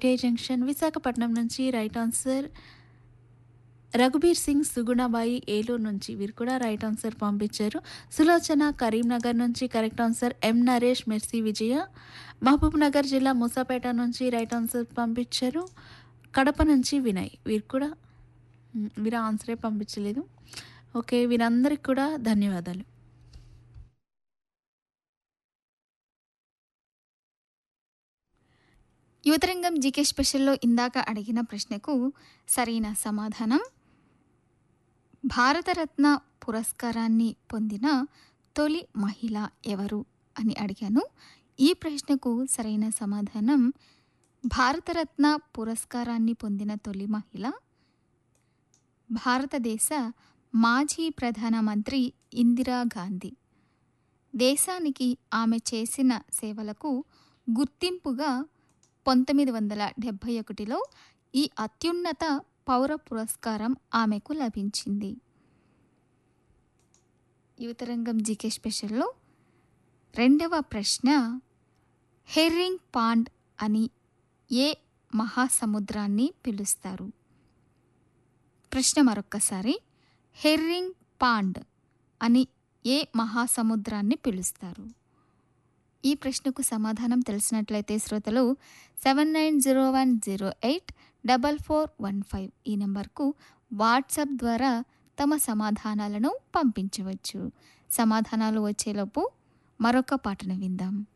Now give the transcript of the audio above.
కే junction Visakhapatnam నుంచి right answer Raghubir Singh Sugunabai Eluru నుంచి వీరు కూడా రైట్ ఆన్సర్ పంపించారు సులోచన కరీంనగర్ నుంచి correct answer M Naresh Mercy Vijaya Mahabubnagar జిల్లా మూసాపేట నుంచి రైట్ ఆన్సర్ పంపించారు కడప నుంచి వినయ్ వీరు కూడా మ్, వీరు ఆన్సరే పంపించలేదు ఓకే వీరందరికి కూడా ధన్యవాదాలు యువతరంగం జీకే స్పెషల్లో ఇందాక అడిగిన ప్రశ్నకు సరైన సమాధానం భారతరత్న పురస్కారాన్ని పొందిన తొలి మహిళ ఎవరు అని అడిగాను ఈ ప్రశ్నకు సరైన సమాధానం భారతరత్న పురస్కారాన్ని పొందిన తొలి మహిళ భారతదేశ మాజీ ప్రధానమంత్రి ఇందిరాగాంధీ దేశానికి ఆమె చేసిన సేవలకు గుర్తింపుగా పంతొమ్మిది వందల డెబ్భై ఒకటిలో ఈ అత్యున్నత పౌర పురస్కారం ఆమెకు లభించింది యువతరంగం జీకే స్పెషల్లో రెండవ ప్రశ్న హెర్రింగ్ పాండ్ అని ఏ మహాసముద్రాన్ని పిలుస్తారు ప్రశ్న మరొక్కసారి హెర్రింగ్ పాండ్ అని ఏ మహాసముద్రాన్ని పిలుస్తారు ఈ ప్రశ్నకు సమాధానం తెలిసినట్లయితే శ్రోతలు seven nine zero one zero eight double four one five ఈ నెంబర్కు వాట్సాప్ ద్వారా తమ సమాధానాలను పంపించవచ్చు సమాధానాలు వచ్చేలోపు మరొక పాటను విందాం